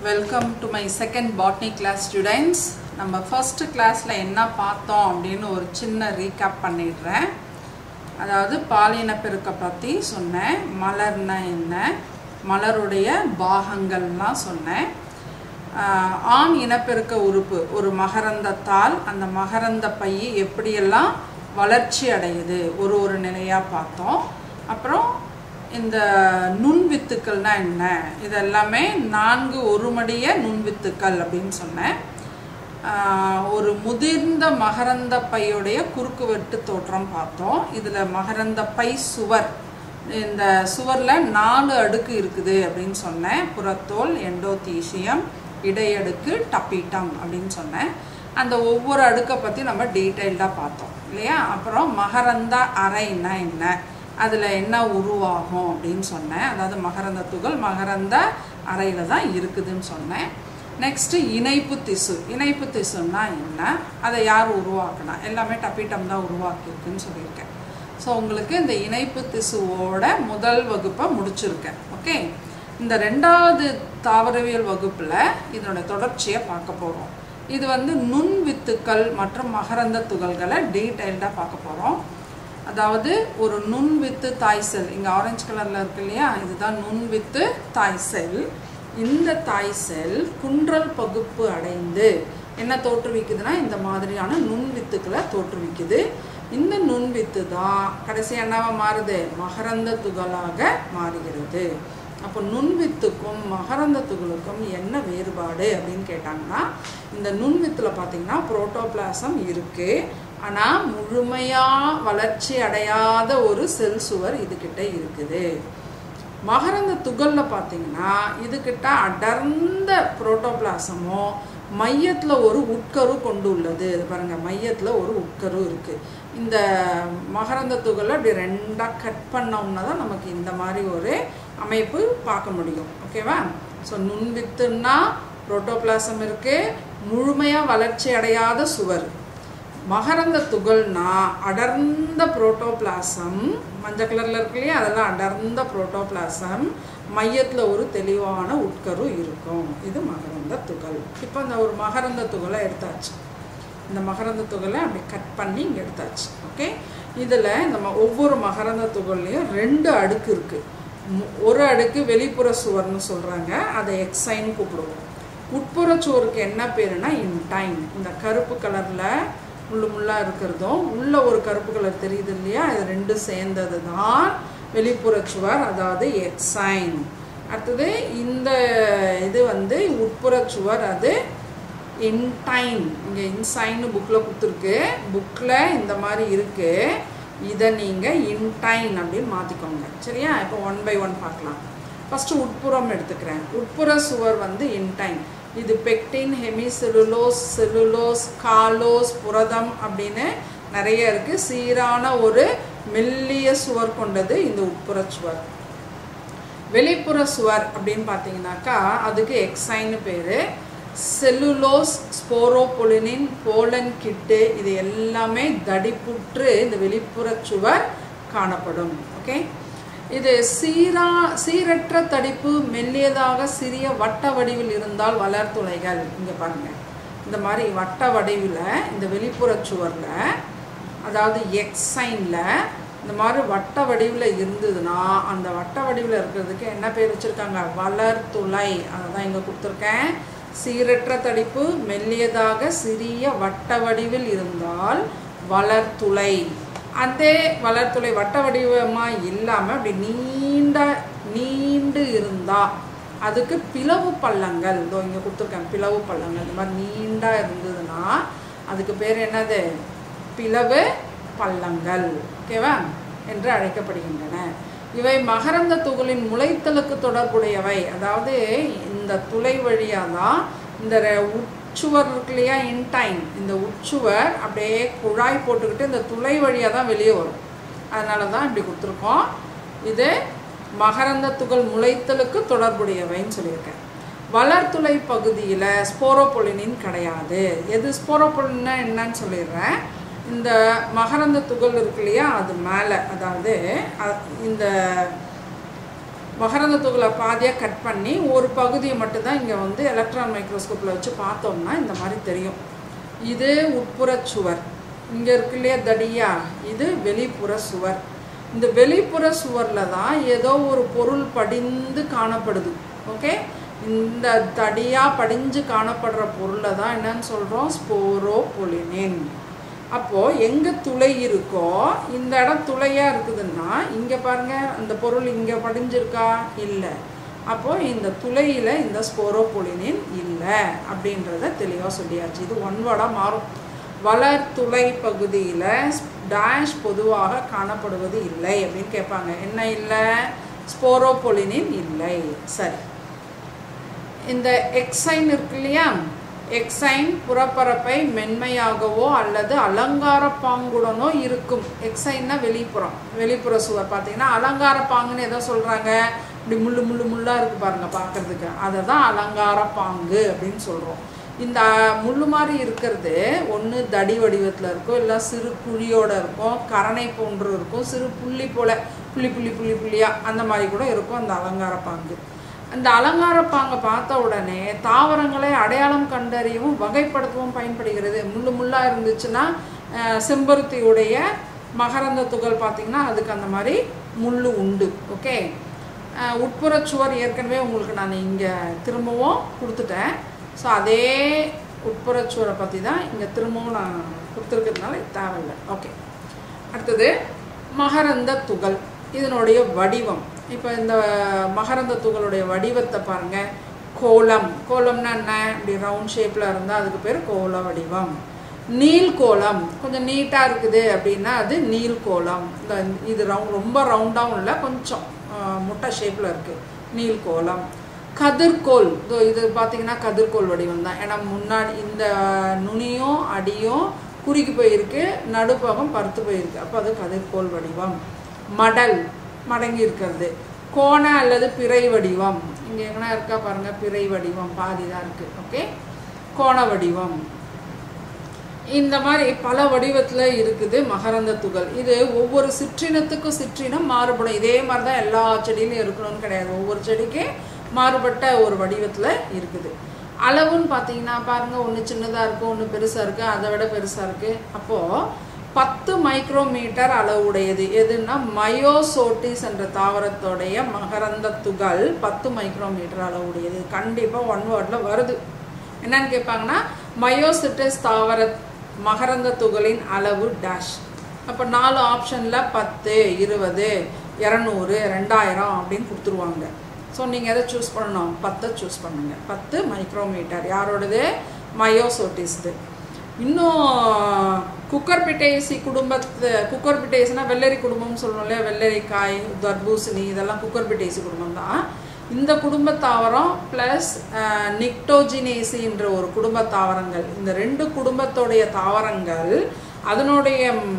Welcome to my second botany class students நம்ம first கிளாஸில் என்ன பார்த்தோம் அப்படின்னு ஒரு சின்ன ரீகேப் பண்ணிடுறேன் அதாவது பாலின பெருக்க பற்றி சொன்னேன் மலர்னா என்ன மலருடைய பாகங்கள்லாம் சொன்னேன் ஆஹ் ஆண் இனப்பெருக்க உறுப்பு ஒரு மகரந்தத்தால் அந்த மகரந்த பை எப்படியெல்லாம் வளர்ச்சி அடையுது ஒரு ஒரு நிலையாக பார்த்தோம் அப்புறம் இந்த நுண்வித்துக்கள்னா என்ன இதெல்லாமே நான்கு ஒருமடிய நுண்வித்துக்கள் அப்படின்னு சொன்னேன் ஆஹ் ஒரு முதிர்ந்த மகரந்த பையுடைய குறுக்கு வெட்டு தோற்றம் பார்த்தோம் இதில் மகரந்த பை சுவர் இந்த சுவரில் நாலு அடுக்கு இருக்குது அப்படின்னு சொன்னேன் புறத்தோல் எண்டோதீசியம் இடையடுக்கு டப்பீட்டம் அப்படின்னு சொன்னேன் அந்த ஒவ்வொரு அடுக்கை பற்றி நம்ம டீட்டெயில்டாக பார்த்தோம் இல்லையா அப்புறம் மகரந்த அறைன்னா என்ன அதில் என்ன உருவாகும் அப்படின்னு சொன்னேன் அதாவது மகரந்த துகள் மகரந்த அறையில் தான் இருக்குதுன்னு சொன்னேன் நெக்ஸ்ட்டு இணைப்பு திசு இணைப்பு திசுன்னா என்ன அதை யார் உருவாக்குனா எல்லாமே டப்பிட்டம் தான் உருவாக்கியிருக்குன்னு சொல்லியிருக்கேன் ஸோ உங்களுக்கு இந்த இணைப்பு திசுவோட முதல் வகுப்பை முடிச்சிருக்கேன் ஓகே இந்த ரெண்டாவது தாவரவியல் வகுப்பில் இதனோட தொடர்ச்சியை பார்க்க போகிறோம் இது வந்து நுண் வித்துக்கள் மற்றும் மகரந்த துகள்களை டீட்டெயில்டாக பார்க்க போகிறோம் அதாவது ஒரு நுண் வித்து தாய் செல் இங்கே ஆரஞ்சு கலரில் இருக்கு இல்லையா இதுதான் நுண் வித்து தாய் செல் இந்த தாய் செல் குன்றல் பகுப்பு அடைந்து என்ன தோற்றுவிக்குதுன்னா இந்த மாதிரியான நுண் வித்துக்களை தோற்றுவிக்குது இந்த நுண் வித்து தான் கடைசி என்னவா மாறுது மகரந்த துகளாக மாறுகிறது அப்போ நுண்வித்துக்கும் மகரந்த துகளுக்கும் என்ன வேறுபாடு அப்படின்னு கேட்டாங்கன்னா இந்த நுண்வித்தில் பார்த்தீங்கன்னா புரோட்டோபிளாசம் இருக்குது ஆனால் முழுமையாக வளர்ச்சி அடையாத ஒரு செல் சுவர் இதுக்கிட்ட இருக்குது மகரந்த துகளில் பார்த்தீங்கன்னா இதுக்கிட்ட அடர்ந்த புரோட்டோபிளாசமோ மையத்தில் ஒரு உட்கரு கொண்டு உள்ளது இது பாருங்கள் மையத்தில் ஒரு உட்கரு இருக்குது இந்த மகரந்த துகளை அப்படி ரெண்டாக கட் பண்ணோம்னா தான் நமக்கு இந்த மாதிரி ஒரு அமைப்பு பார்க்க முடியும் ஓகேவா ஸோ நுண்வித்துன்னா புரோட்டோபிளாசம் இருக்குது முழுமையாக வளர்ச்சி அடையாத சுவர் மகரந்த துகள்னா அடர்ந்த புரோட்டோபிளாசம் மஞ்சள் கலரில் இருக்கு இல்லையா அதெல்லாம் அடர்ந்த புரோட்டோபிளாசம் மையத்தில் ஒரு தெளிவான உட்கரு இருக்கும் இது மகரந்த துகள் இப்போ இந்த ஒரு மகரந்த துகளை எடுத்தாச்சு இந்த மகரந்த துகளை அப்படி கட் பண்ணி இங்கே எடுத்தாச்சு ஓகே இதில் இந்த ம- ஒவ்வொரு மகரந்த துகள்லையும் ரெண்டு அடுக்கு இருக்குது ஒரு அடுக்கு வெளிப்புற சுவர்னு சொல்கிறாங்க அதை எக்ஸைன் கூப்பிடுவோம் உட்புற சுவருக்கு என்ன பேருனா இன்டைன் இந்த கருப்பு கலரில் முள்ளு முள்ளாக இருக்கிறதும் உள்ள ஒரு கருப்பு கலர் தெரியுது இல்லையா இது ரெண்டும் சேர்ந்தது தான் வெளிப்புற சுவர் அதாவது எக்ஸைன் அடுத்தது இந்த இது வந்து உட்புற சுவர் அது இன்டைன் இங்கே இன்சைன்னு புக்கில் கொடுத்துருக்கு புக்கில் இந்த மாதிரி இருக்குது இதை நீங்கள் இன்டைன் அப்படின்னு மாற்றிக்கோங்க சரியா இப்போ ஒன் பை ஒன் பார்க்கலாம் ஃபஸ்ட்டு உட்புறம் எடுத்துக்கிறேன் உட்புற சுவர் வந்து இன்டைன் இது பெக்டின் ஹெமிசெலுலோஸ் செல்லுலோஸ் காலோஸ் புரதம் அப்படின்னு நிறைய இருக்குது சீரான ஒரு மெல்லிய சுவர் கொண்டது இந்த உட்புற சுவர் வெளிப்புற சுவர் அப்படின்னு பார்த்தீங்கன்னாக்கா அதுக்கு எக்ஸைன்னு பேர் செல்லுலோஸ் ஸ்போரோபொலினின் போலன் கிட்டு இது எல்லாமே தடிப்புற்று இந்த வெளிப்புற சுவர் காணப்படும் ஓகே இது சீரா சீரற்ற தடிப்பு மெல்லியதாக சிறிய வட்ட வடிவில் இருந்தால் வளர்த்துளைகள் இங்கே பாருங்க இந்த மாதிரி வட்ட வடிவில் இந்த வெளிப்புற சுவரில் அதாவது எக்ஸைனில் இந்த மாதிரி வட்ட வடிவில் இருந்ததுன்னா அந்த வட்ட வடிவில் இருக்கிறதுக்கு என்ன பேர் வச்சுருக்காங்க வளர்துளை அதை தான் இங்கே கொடுத்துருக்கேன் சீரற்ற தடிப்பு மெல்லியதாக சிறிய வட்ட வடிவில் இருந்தால் வளர்துளை அதே வளர்த்துளை வட்ட வடிவமாக இல்லாமல் அப்படி நீண்ட நீண்டு இருந்தால் அதுக்கு பிளவு பள்ளங்கள் இதோ இங்கே கொடுத்துருக்கேன் பிளவு பள்ளங்கள் இந்த மாதிரி நீண்டா இருந்ததுன்னா அதுக்கு பேர் என்னது பிளவு பள்ளங்கள் ஓகேவா என்று அழைக்கப்படுகின்றன இவை மகரந்த துகளின் முளைத்தலுக்கு தொடர்புடையவை அதாவது இந்த துளை வழியாக தான் இந்த ரெ- உட்சுவர் இருக்கு இல்லையா இன்டைன் இந்த உட்சுவர் அப்படியே குழாய் போட்டுக்கிட்டு இந்த துளை வழியாக தான் வெளியே வரும் அதனால தான் இப்படி கொடுத்துருக்கோம் இது மகரந்த துகள் முளைத்தலுக்கு தொடர்புடையவைன்னு சொல்லியிருக்கேன் வளர்த்துளை பகுதியில் ஸ்போரோபொலினின் கிடையாது எது ஸ்போரோபொலின்னா என்னன்னு சொல்லிடுறேன் இந்த மகரந்த துகள் இருக்கு இல்லையா அது மேலே அதாவது அ- இந்த மகரந்த துகளை பாதியாக கட் பண்ணி ஒரு பகுதியை மட்டும்தான் இங்கே வந்து எலக்ட்ரான் மைக்ரோஸ்கோப்பில் வச்சு பார்த்தோம்னா இந்த மாதிரி தெரியும் இது உட்புற சுவர் இங்கே இருக்கு இல்லையா தடியா இது வெளிப்புற சுவர் இந்த வெளிப்புற சுவரில் தான் ஏதோ ஒரு பொருள் படிந்து காணப்படுது ஓகே இந்த தடியாக படிஞ்சு காணப்படுற பொருளை தான் என்னன்னு சொல்கிறோம் ஸ்போரோபொலினின் அப்போது எங்கே துளை இருக்கோ இந்த இடம் துளையாக இருக்குதுன்னா இங்கே பாருங்கள் அந்த பொருள் இங்கே படிஞ்சிருக்கா இல்லை அப்போது இந்த துளையில் இந்த ஸ்போரோபொலினின் இல்லை அப்படின்றத தெளிவாக சொல்லியாச்சு இது ஒன்வடாக மாறும் வளர் துளை பகுதியில் டேஷ் பொதுவாக காணப்படுவது இல்லை அப்படின்னு கேட்பாங்க என்ன இல்லை ஸ்போரோபொலினின் இல்லை சரி இந்த எக்ஸைன் இருக்கு இல்லையா எக்ஸைன் புறப்பரப்பை மென்மையாகவோ அல்லது அலங்கார பாங்குடனோ இருக்கும் எக்ஸைன்னா வெளிப்புறம் வெளிப்புற சுவர் பார்த்தீங்கன்னா அலங்கார பாங்குன்னு எதோ சொல்கிறாங்க இப்படி முள்ளு முள்ளு முள்ளாக இருக்குது பாருங்கள் பார்க்குறதுக்கு அதை தான் அலங்கார பாங்கு அப்படின்னு சொல்கிறோம் இந்த முள்ளு மாதிரி இருக்கிறது ஒன்று தடி வடிவத்தில் இருக்கும் இல்லை சிறு குழியோடு இருக்கும் கரணை போன்று இருக்கும் சிறு புள்ளி போல் புள்ளி புள்ளி புள்ளி புள்ளியாக அந்த மாதிரி கூட இருக்கும் அந்த அலங்கார பாங்கு அந்த அலங்கார பாங்கை பார்த்த உடனே தாவரங்களை அடையாளம் கண்டறியவும் வகைப்படுத்தவும் பயன்படுகிறது முள்ளு முள்ளாக இருந்துச்சுன்னா செம்பருத்தியுடைய மகரந்த துகள் பார்த்திங்கன்னா அதுக்கு அந்த மாதிரி முள் உண்டு ஓகே உட்புற சுவர் ஏற்கனவே உங்களுக்கு நான் இங்கே திரும்பவும் கொடுத்துட்டேன் ஸோ அதே உட்புற சுவரை பற்றி தான் இங்கே திரும்பவும் நான் கொடுத்துருக்கிறதுனால தேவையில்லை ஓகே அடுத்தது மகரந்த துகள் இதனுடைய வடிவம் இப்போ இந்த மகரந்த துகளுடைய வடிவத்தை பாருங்கள் கோலம் கோலம்னா என்ன இப்படி ரவுண்ட் ஷேப்பில் இருந்தால் அதுக்கு பேர் கோல வடிவம் நீல் கோலம் கொஞ்சம் நீட்டாக இருக்குது அப்படின்னா அது நீல் கோலம் இந்த இது ரவுண்ட் ரொம்ப ரவுண்டாகவும் இல்லை கொஞ்சம் முட்டை ஷேப்பில் இருக்குது நீல் கோலம் கதிர்கோல் இதோ இது பார்த்தீங்கன்னா கதிர்கோல் வடிவம் தான் ஏன்னா முன்னாடி இந்த நுனியும் அடியும் குறுக்கி போயிருக்கு நடுப்பகம் பருத்து போயிருக்கு அப்போ அது கதிர்கோல் வடிவம் மடல் மடங்கி இருக்கிறது கோண அல்லது பிறை வடிவம் இங்கே எங்கன்னா இருக்கா பாருங்கள் பிறை வடிவம் பாதி தான் இருக்குது ஓகே கோண வடிவம் இந்த மாதிரி பல வடிவத்தில் இருக்குது மகரந்த துகள் இது ஒவ்வொரு சிற்றினத்துக்கும் சிற்றினம் மாறுபடும் இதே மாதிரி தான் எல்லா செடியிலும் இருக்கணும்னு கிடையாது ஒவ்வொரு செடிக்கு மாறுபட்ட ஒரு வடிவத்தில் இருக்குது அளவுன்னு பார்த்தீங்கன்னா பாருங்கள் ஒன்று சின்னதாக இருக்குது ஒன்று பெருசாக இருக்குது அதை விட பெருசாக இருக்குது அப்போது பத்து மைக்ரோமீட்டர் அளவுடையது எதுன்னா மயோசோட்டிஸ் என்ற தாவரத்தோடைய மகரந்த துகள் பத்து மைக்ரோமீட்டர் அளவுடையது கண்டிப்பாக ஒன் வேர்டில் வருது என்னன்னு கேட்பாங்கன்னா மயோசிட்டிஸ் தாவர மகரந்த துகளின் அளவு டேஷ் அப்போ நாலு ஆப்ஷனில் பத்து இருபது இரநூறு ரெண்டாயிரம் அப்படின்னு கொடுத்துருவாங்க ஸோ நீங்கள் எதை சூஸ் பண்ணணும் பத்தை சூஸ் பண்ணுங்கள் பத்து மைக்ரோமீட்டர் யாரோடது மயோசோட்டிஸ்து இன்னும் குக்கர் பிட்டேசி குடும்பத்து குக்கர் பிட்டேசினா வெள்ளரி குடும்பம்னு சொல்லணும் இல்லையா வெள்ளரிக்காய் தர்பூசணி இதெல்லாம் குக்கர் பிட்டேசி குடும்பம் தான் இந்த குடும்ப தாவரம் ப்ளஸ் நிக்டோஜினேசின்ற ஒரு குடும்ப தாவரங்கள் இந்த ரெண்டு குடும்பத்தோடைய தாவரங்கள் அதனுடைய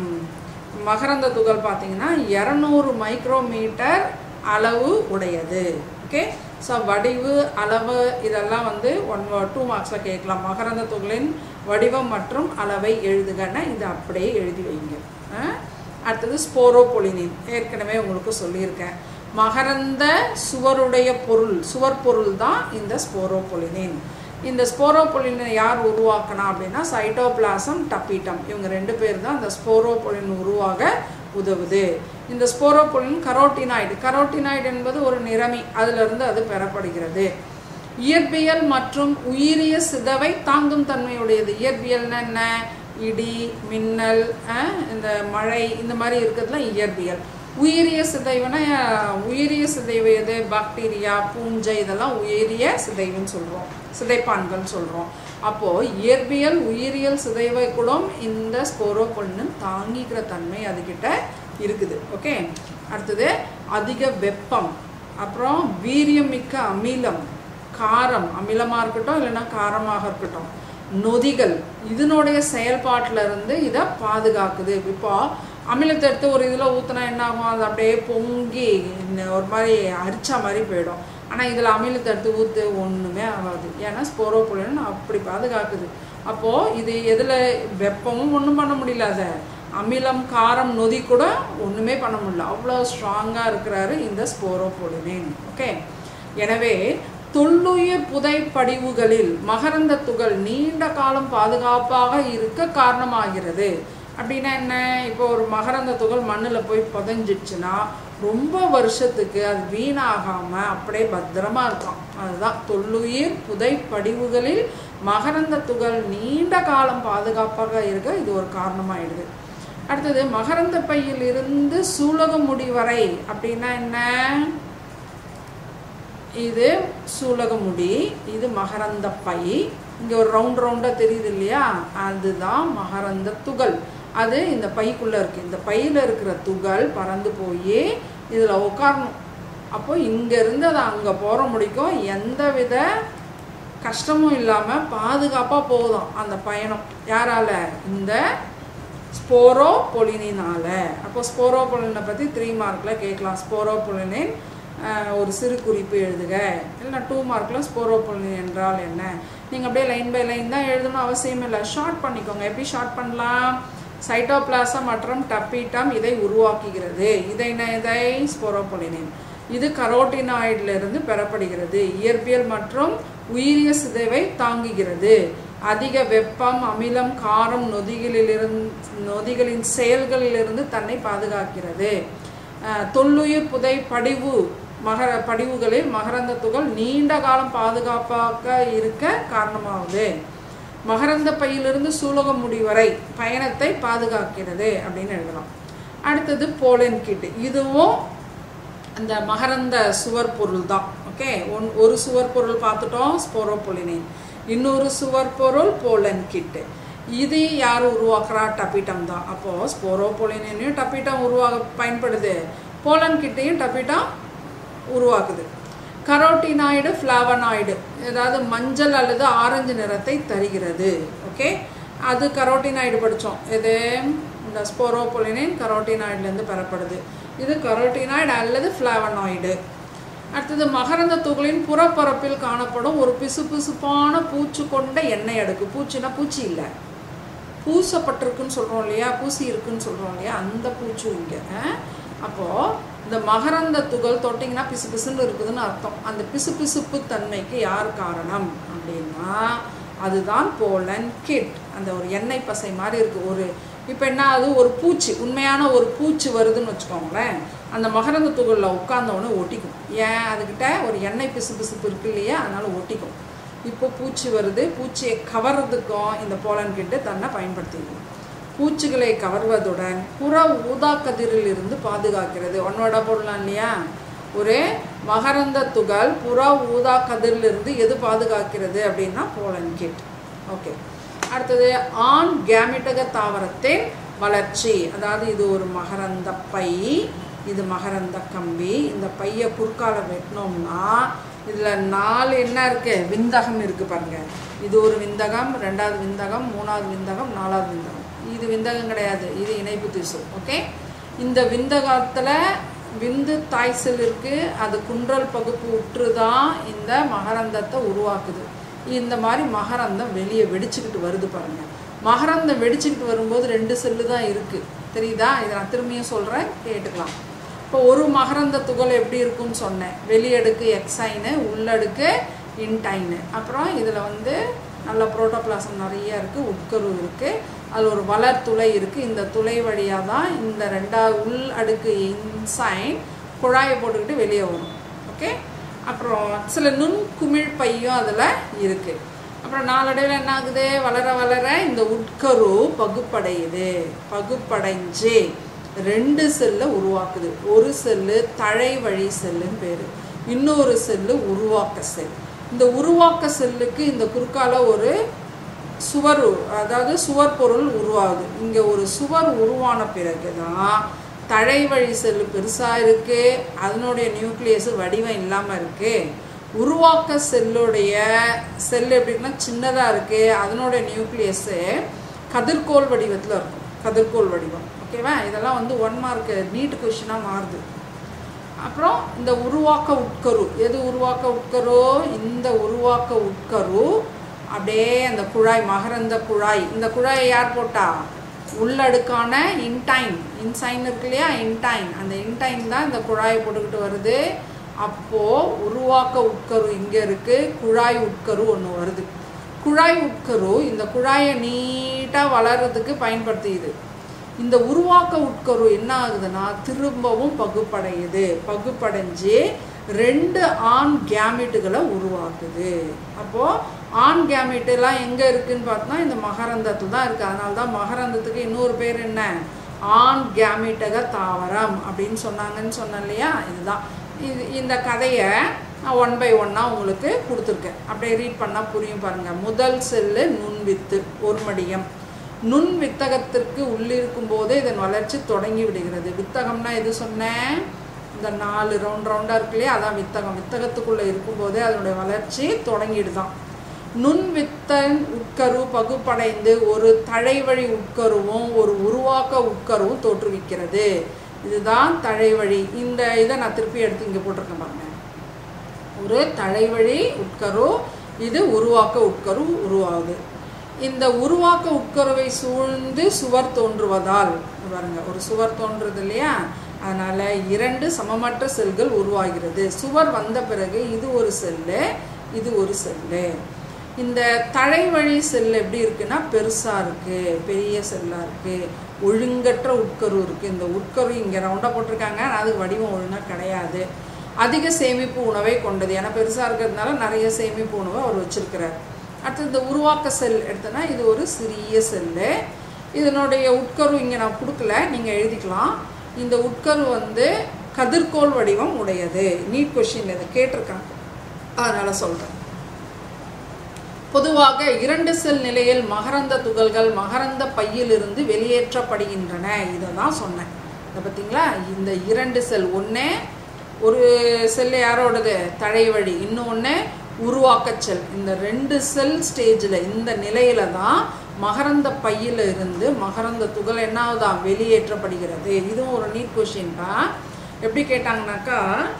மகரந்த துகள் பார்த்தீங்கன்னா இரநூறு மைக்ரோமீட்டர் அளவு உடையது ஓகே ஸோ வடிவு அளவு இதெல்லாம் வந்து ஒன் டூ மார்க்ஸில் கேட்கலாம் மகரந்த துகளின் வடிவம் மற்றும் அளவை எழுதுகன்னா இது அப்படியே எழுதி வைங்க அடுத்தது ஸ்போரோபொலினின் ஏற்கனவே உங்களுக்கு சொல்லியிருக்கேன் மகரந்த சுவருடைய பொருள் சுவர் பொருள் தான் இந்த ஸ்போரோபொலினின் இந்த ஸ்போரோபொலினை யார் உருவாக்கினா அப்படின்னா சைட்டோபிளாசம் டப்பீட்டம் இவங்க ரெண்டு பேர் தான் இந்த ஸ்போரோபொலின் உருவாக உதவுது இந்த ஸ்போரோபொலின் கரோட்டினாய்டு கரோட்டினாய்டு என்பது ஒரு நிறமி அதிலிருந்து அது பெறப்படுகிறது இயற்பியல் மற்றும் உயிரிய சிதவை தாங்கும் தன்மையுடையது இயற்பியல்னா என்ன இடி மின்னல் இந்த மழை இந்த மாதிரி இருக்கிறதுலாம் இயற்பியல் உயிரிய சிதைவுனா உயிரிய சிதைவு எது பாக்டீரியா பூஞ்சை இதெல்லாம் உயிரிய சிதைவுன்னு சொல்கிறோம் சிதைப்பான்கள் சொல்கிறோம் அப்போது இயற்பியல் உயிரியல் சிதைவை கூட இந்த ஸ்போரோபொலின் தாங்கிக்கிற தன்மை அதுக்கிட்ட இருக்குது ஓகே அடுத்தது அதிக வெப்பம் அப்புறம் வீரியமிக்க அமிலம் காரம் அமிலமாக இருக்கட்டும் இல்லைன்னா காரமாக இருக்கட்டும் நொதிகள் இதனுடைய செயல்பாட்டில் இருந்து இதை பாதுகாக்குது இப்போ அமிலத்தை எடுத்து ஒரு இதில் ஊற்றினா என்ன ஆகும் அது அப்படியே பொங்கி ஒரு மாதிரி அரிச்சா மாதிரி போயிடும் ஆனால் இதில் அமிலத்தை எடுத்து ஊற்று ஒன்றுமே ஆகாது ஏன்னா ஸ்போரோபொலின் அப்படி பாதுகாக்குது அப்போது இது எதில் வெப்பமும் ஒன்றும் பண்ண முடியல அதை அமிலம் காரம் நொதி கூட ஒன்றுமே பண்ண முடியல அவ்வளோ ஸ்ட்ராங்காக இருக்கிறாரு இந்த ஸ்போரோபொலினின் ஓகே எனவே தொல்லுயிர் புதை படிவுகளில் மகரந்த துகள் நீண்ட காலம் பாதுகாப்பாக இருக்க காரணமாகிறது அப்படின்னா என்ன இப்போ ஒரு மகரந்த துகள் மண்ணில் போய் புதைஞ்சிடுச்சுன்னா ரொம்ப வருஷத்துக்கு அது வீணாகாமல் அப்படியே பத்திரமா இருக்கும் அதுதான் தொல்லுயிர் புதை படிவுகளில் மகரந்த துகள் நீண்ட காலம் பாதுகாப்பாக இருக்க இது ஒரு காரணமாயிடுது அடுத்தது மகரந்த பையில் இருந்து சூலக முடி வரை அப்படின்னா என்ன இது சூலகமுடி இது மகரந்த பை இங்கே ஒரு ரவுண்ட் ரவுண்டாக தெரியுது இல்லையா அதுதான் மகரந்த துகள் அது இந்த பைக்குள்ளே இருக்குது இந்த பையில் இருக்கிற துகள் பறந்து போய் இதில் உட்காரணும் அப்போ இங்கேருந்து அது அங்கே போகிற முடிக்கும் எந்த வித கஷ்டமும் இல்லாமல் பாதுகாப்பாக போகுதாம் அந்த பயணம் யாரால இந்த ஸ்போரோ பொலினினால அப்போ ஸ்போரோ பொலினை பற்றி த்ரீ மார்க்கில் கேட்கலாம் ஸ்போரோ பொலினின் ஒரு சிறு குறிப்பு எழுதுக இல்லைனா டூ மார்க்கில் ஸ்போரோ பொலினின் என்றால் என்ன நீங்கள் அப்படியே லைன் பை லைன் தான் எழுதணும் அவசியம் இல்லை ஷார்ட் பண்ணிக்கோங்க எப்படி ஷார்ட் பண்ணலாம் சைட்டோபிளாசம் மற்றும் டப்பீட்டம் இதை உருவாக்குகிறது இதை என்ன இதை ஸ்போரோபொலினின் இது கரோட்டினாய்டிலிருந்து பெறப்படுகிறது இயற்பியல் மற்றும் உயிரிய சிதைவை தாங்குகிறது அதிக வெப்பம் அமிலம் காரம் நொதிகளிலிருந்து நொதிகளின் செயல்களிலிருந்து தன்னை பாதுகாக்கிறது தொல்லுயிர் புதை படிவு மகர படிவுகளில் மகரந்த துகள் நீண்ட காலம் பாதுகாப்பாக இருக்க காரணமாகுது மகரந்த பையிலிருந்து சூலகம் முடி வரை பயணத்தை பாதுகாக்கிறது அப்படின்னு எழுதலாம் அடுத்தது போலன் கிட் இதுவும் அந்த மகரந்த சுவர் பொருள் தான் ஓகே ஒன் ஒரு சுவர் பொருள் பார்த்துட்டோம் ஸ்போரோபொலினின் இன்னொரு சுவர் பொருள் போலன் கிட்டு இது யார் உருவாக்குறா டப்பிட்டம் தான் அப்போது ஸ்போரோபொலினையும் டப்பிட்டம் உருவாக பயன்படுது போலன் கிட்டையும் டப்பிட்டம் உருவாக்குது கரோட்டினாய்டு ஃப்ளாவனாய்டு ஏதாவது மஞ்சள் அல்லது ஆரஞ்சு நிறத்தை தருகிறது ஓகே அது கரோட்டினாய்டு படித்தோம் எது இந்த ஸ்போரோபொலினின் கரோட்டினாய்டுலேருந்து பெறப்படுது இது கரோட்டினாய்டு அல்லது ஃப்ளாவனாய்டு அடுத்தது மகரந்த துகளின் புறப்பரப்பில் காணப்படும் ஒரு பிசுபிசுப்பான பூச்சு கொண்ட எண்ணெய் அடுக்கு பூச்சினா பூச்சி இல்லை பூசப்பட்டிருக்குன்னு சொல்கிறோம் இல்லையா பூசி இருக்குன்னு சொல்கிறோம் இல்லையா அந்த பூச்சு இங்கே அப்போது இந்த மகரந்த துகள் தொட்டிங்கன்னா பிசு பிசுன்னு இருக்குதுன்னு அர்த்தம் அந்த பிசு பிசுப்பு தன்மைக்கு யார் காரணம் அப்படின்னா அதுதான் போலன் கிட் அந்த ஒரு எண்ணெய் பசை மாதிரி இருக்குது ஒரு இப்போ என்ன அது ஒரு பூச்சி உண்மையான ஒரு பூச்சி வருதுன்னு வச்சுக்கோங்களேன் அந்த மகரந்த துகளில் உட்காந்தவொடனே ஒட்டிக்கும் ஏன் அதுக்கிட்ட ஒரு எண்ணெய் பிசு பிசுப்பு இருக்கு இல்லையா அதனால் ஒட்டிக்கும் இப்போ பூச்சி வருது பூச்சியை கவர்றதுக்கும் இந்த போலன் கிட்டு தன்னை பயன்படுத்திக்கும் பூச்சிகளை கவர்வதுடன் புற ஊதா கதிரில் இருந்து பாதுகாக்கிறது ஒன்னோட போடலாம் இல்லையா ஒரு மகரந்த துகள் புற ஊதா கதிரிலிருந்து எது பாதுகாக்கிறது அப்படின்னா போலன் கிட் ஓகே அடுத்தது ஆண் கேமிட்டக தாவரத்தின் வளர்ச்சி அதாவது இது ஒரு மகரந்த பை இது மகரந்த கம்பி இந்த பையை குறுக்கால வெட்டினோம்னா இதில் நாலு என்ன இருக்குது விந்தகம் இருக்குது பாருங்க இது ஒரு விந்தகம் ரெண்டாவது விந்தகம் மூணாவது விந்தகம் நாலாவது விந்தகம் இது விந்தகம் கிடையாது இது இணைப்பு திசு ஓகே இந்த விந்தகத்தில் விந்து தாய் செல் இருக்குது அது குன்றல் பகுப்பு உற்று தான் இந்த மகரந்தத்தை உருவாக்குது இந்த மாதிரி மகரந்தம் வெளியே வெடிச்சுக்கிட்டு வருது பாருங்க மகரந்தம் வெடிச்சுக்கிட்டு வரும்போது ரெண்டு செல்லு தான் இருக்குது தெரியுதா இதை நான் திரும்பியும் சொல்கிறேன் கேட்டுக்கலாம் இப்போ ஒரு மகரந்த துகள் எப்படி இருக்குன்னு சொன்னேன் வெளியடுக்கு எக்ஸைனு உள்ளடுக்கு இன்டைனு அப்புறம் இதில் வந்து நல்ல புரோட்டோபிளாசம் நிறைய இருக்குது உட்கரு இருக்குது அதில் ஒரு வளர் துளை இருக்குது இந்த துளை வழியாக தான் இந்த ரெண்டாவது உள் அடுக்கு இன்சைன் குழாயை போட்டுக்கிட்டு வெளியே வரும் ஓகே அப்புறம் சில நுண் குமிழ் பையும் அதில் இருக்குது அப்புறம் நாளடைவில் என்ன ஆகுது வளர வளர இந்த உட்கரு பகுப்படையுது பகுப்படைஞ்சு ரெண்டு செல்லை உருவாக்குது ஒரு செல்லு தழை வழி செல்லுன்னு பேர் இன்னொரு செல்லு உருவாக்க செல் இந்த உருவாக்க செல்லுக்கு இந்த குறுக்கால ஒரு சுவர் அதாவது சுவர் பொருள் உருவாகுது இங்கே ஒரு சுவர் உருவான பிறகு தான் தழை வழி செல்லு பெருசாக இருக்குது அதனுடைய நியூக்ளியஸ் வடிவம் இல்லாமல் இருக்குது உருவாக்க செல்லுடைய செல் எப்படின்னா சின்னதாக இருக்குது அதனுடைய நியூக்ளியஸு கதிர்கோள் வடிவத்தில் இருக்கும் கதிர்கோள் வடிவம் ஓகேவா இதெல்லாம் வந்து ஒன் மார்க் நீட் கொஷினாக மாறுது அப்புறம் இந்த உருவாக்க உட்கரு எது உருவாக்க உட்கரு இந்த உருவாக்க உட்கரு அப்படியே அந்த குழாய் மகரந்த குழாய் இந்த குழாயை யார் போட்டா உள்ளடுக்கான இன்டைன் இன்சைன் இருக்கு இல்லையா இன்டைன் அந்த இன்டைன் தான் இந்த குழாயை போட்டுக்கிட்டு வருது அப்போது உருவாக்க உட்கரு இங்கே இருக்குது குழாய் உட்கரு ஒன்று வருது குழாய் உட்கரு இந்த குழாயை நீட்டாக வளர்கிறதுக்கு பயன்படுத்தியுது இந்த உருவாக்க உட்கரு என்ன ஆகுதுன்னா திரும்பவும் பகுப்படையுது பகுப்படைஞ்சு ரெண்டு ஆண் கேமிட்டுகளை உருவாக்குது அப்போது ஆண் கேமிட்டுலாம் எங்கே இருக்குன்னு பார்த்தோம்னா இந்த மகரந்தத்தில் தான் இருக்குது அதனால தான் மகரந்தத்துக்கு இன்னொரு பேர் என்ன ஆண் கேமிட்டக தாவரம் அப்படின்னு சொன்னாங்கன்னு சொன்னேன் இல்லையா இதுதான் இது இந்த கதையை நான் ஒன் பை ஒன்னாக உங்களுக்கு கொடுத்துருக்கேன் அப்படியே ரீட் பண்ணால் புரியும் பாருங்கள் முதல் செல்லு நுண்வித்து ஒரு மடியம் நுண் வித்தகத்திற்கு உள்ளிருக்கும் போதே இதன் வளர்ச்சி தொடங்கி விடுகிறது வித்தகம்னா எது சொன்னேன் இந்த நாலு ரவுண்ட் ரவுண்டாக இருக்கு இல்லையா அதான் வித்தகம் வித்தகத்துக்குள்ளே இருக்கும்போதே அதனுடைய வளர்ச்சி தொடங்கிடுதான் நுண் வித்தன் உட்கரு பகுப்படைந்து ஒரு தழைவழி உட்கருவும் ஒரு உருவாக்க உட்கருவும் தோற்றுவிக்கிறது இதுதான் தழைவழி இந்த இதை நான் திருப்பி எடுத்து இங்கே போட்டிருக்கேன் பாருங்க ஒரு தழைவழி உட்கரு இது உருவாக்க உட்கரு உருவாகுது இந்த உருவாக்க உட்கருவை சூழ்ந்து சுவர் தோன்றுவதால் இங்க பாருங்க ஒரு சுவர் தோன்றுறது இல்லையா அதனால இரண்டு சமமற்ற செல்கள் உருவாகிறது சுவர் வந்த பிறகு இது ஒரு செல்லு இது ஒரு செல்லு இந்த தழைவழி செல் எப்படி இருக்குன்னா பெருசாக இருக்குது பெரிய செல்லாக இருக்குது ஒழுங்கற்ற உட்கரு இருக்குது இந்த உட்கரு இங்கே ரவுண்டாக போட்டிருக்காங்க ஆனால் அதுக்கு வடிவம் ஒழுங்காக கிடையாது அதிக சேமிப்பு உணவை கொண்டது ஏன்னா பெருசாக இருக்கிறதுனால நிறைய சேமிப்பு உணவை அவர் வச்சிருக்கிறார் அடுத்து இந்த உருவாக்க செல் எடுத்தோன்னா இது ஒரு சிறிய செல்லு இதனுடைய உட்கரு இங்கே நான் கொடுக்கல நீங்கள் எழுதிக்கலாம் இந்த உட்கரு வந்து கதிர்கோள் வடிவம் உடையது நீட் கொஷின் இதை கேட்டிருக்காங்க அதனால் சொல்கிறேன் பொதுவாக இரண்டு செல் நிலையில் மகரந்த துகள்கள் மகரந்த பையிலிருந்து வெளியேற்றப்படுகின்றன இதை தான் சொன்னேன் இதை பார்த்தீங்களா இந்த இரண்டு செல் ஒன்று ஒரு செல் யாரோடது தழைவழி இன்னொன்று உருவாக்க செல் இந்த ரெண்டு செல் ஸ்டேஜில் இந்த நிலையில தான் மகரந்த பையில இருந்து மகரந்த துகள் என்ன ஆகுதா வெளியேற்றப்படுகிறது இதுவும் ஒரு நீட் கொஷின் தான் எப்படி கேட்டாங்கனாக்கா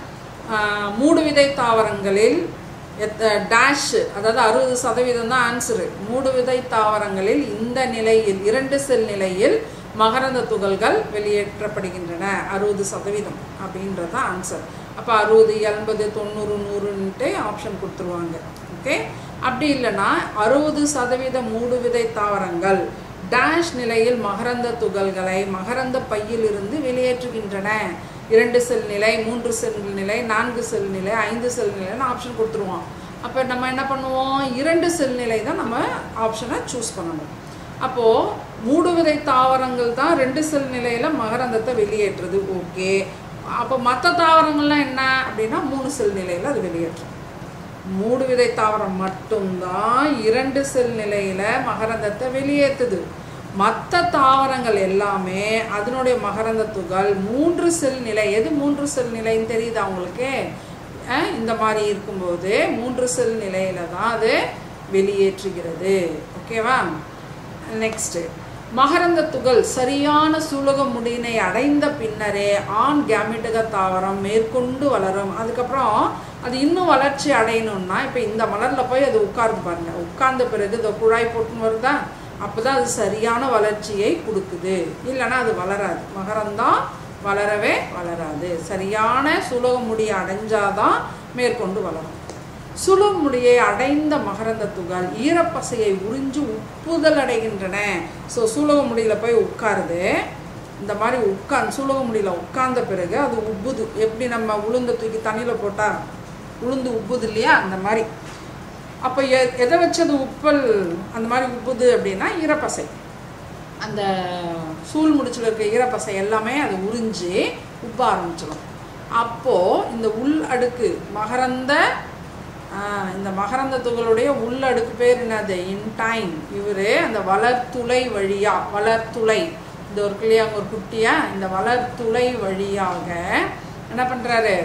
ஆஹ், மூடு விதை தாவரங்களில் எத்த டேஷ் அதாவது அறுபது சதவீதம் தான் ஆன்சரு மூடு விதை தாவரங்களில் இந்த நிலையில் இரண்டு செல் நிலையில் மகரந்த துகள்கள் வெளியேற்றப்படுகின்றன அறுபது சதவீதம் அப்படின்றது தான் ஆன்சர் அப்போ அறுபது எண்பது தொண்ணூறு நூறுன்ட்டு ஆப்ஷன் கொடுத்துருவாங்க ஓகே அப்படி இல்லைன்னா அறுபது சதவீத மூடு விதை தாவரங்கள் டேஷ் நிலையில் மகரந்த துகள்களை மகரந்த பையிலிருந்து வெளியேற்றுகின்றன இரண்டு செல் நிலை மூன்று செல் நிலை நான்கு செல் நிலை ஐந்து செல் நிலைன்னு ஆப்ஷன் கொடுத்துருவோம் அப்போ நம்ம என்ன பண்ணுவோம் இரண்டு செல் நிலை தான் நம்ம ஆப்ஷனை சூஸ் பண்ணணும் அப்போது மூடு விதை தாவரங்கள் தான் ரெண்டு செல் நிலையில் மகரந்தத்தை வெளியேற்றுது ஓகே அப்போ மற்ற தாவரங்கள்லாம் என்ன அப்படின்னா மூணு செல் நிலையில் அது வெளியேற்றும் மூடு விதை தாவரம் மட்டும்தான் இரண்டு செல் நிலையில மகரந்தத்தை வெளியேற்றுது மற்ற தாவரங்கள் எல்லாமே அதனுடைய மகரந்த துகள் மூன்று செல் நிலை எது மூன்று செல் நிலைன்னு தெரியுதா உங்களுக்கு அஹ் இந்த மாதிரி இருக்கும்போது மூன்று செல் நிலையில தான் அது வெளியேற்றுகிறது ஓகேவா நெக்ஸ்ட் மகரந்த துகள் சரியான சூலக முடியினை அடைந்த பின்னரே ஆண் கேமிட்டக தாவரம் மேற்கொண்டு வளரும் அதுக்கப்புறம் அது இன்னும் வளர்ச்சி அடையணும்னா இப்போ இந்த மலரில் போய் அது உட்கார்ந்து பாருங்க உட்கார்ந்த பிறகு இந்த குழாய் போட்டுன்னு வருதா அப்போ தான் அது சரியான வளர்ச்சியை கொடுக்குது இல்லைன்னா அது வளராது மகரந்தம் வளரவே வளராது சரியான சுலக முடியை அடைஞ்சாதான் மேற்கொண்டு வளரும் சுழுமுடியை அடைந்த மகரந்த துகள் ஈரப்பசையை உறிஞ்சு உப்புதல் அடைகின்றன ஸோ சூலக முடியில் போய் உட்காருது இந்த மாதிரி உட்காந்து சூலக முடியில் உட்கார்ந்த பிறகு அது உப்புது எப்படி நம்ம உளுந்த தூக்கி தண்ணியில் போட்டால் உளுந்து உப்புது இல்லையா அந்த மாதிரி அப்போ எ எதை வச்சது உப்பல் அந்த மாதிரி உப்புது அப்படின்னா ஈரப்பசை அந்த சூழ் முடிச்சில் இருக்க ஈரப்பசை எல்லாமே அதை உறிஞ்சி உப்ப ஆரம்பிச்சிடும் அப்போது இந்த உள் அடுக்கு மகரந்த ஆ, இந்த மகரந்த துகளுடைய உள் அடுக்கு பேர் என்னது இன்டைன் இவர் அந்த வளர்த்துளை வழியா வளர்த்துளை இந்த ஒரு கிளியா ஒரு குட்டியா இந்த வளர்த்துளை வழியாக என்ன பண்ணுறாரு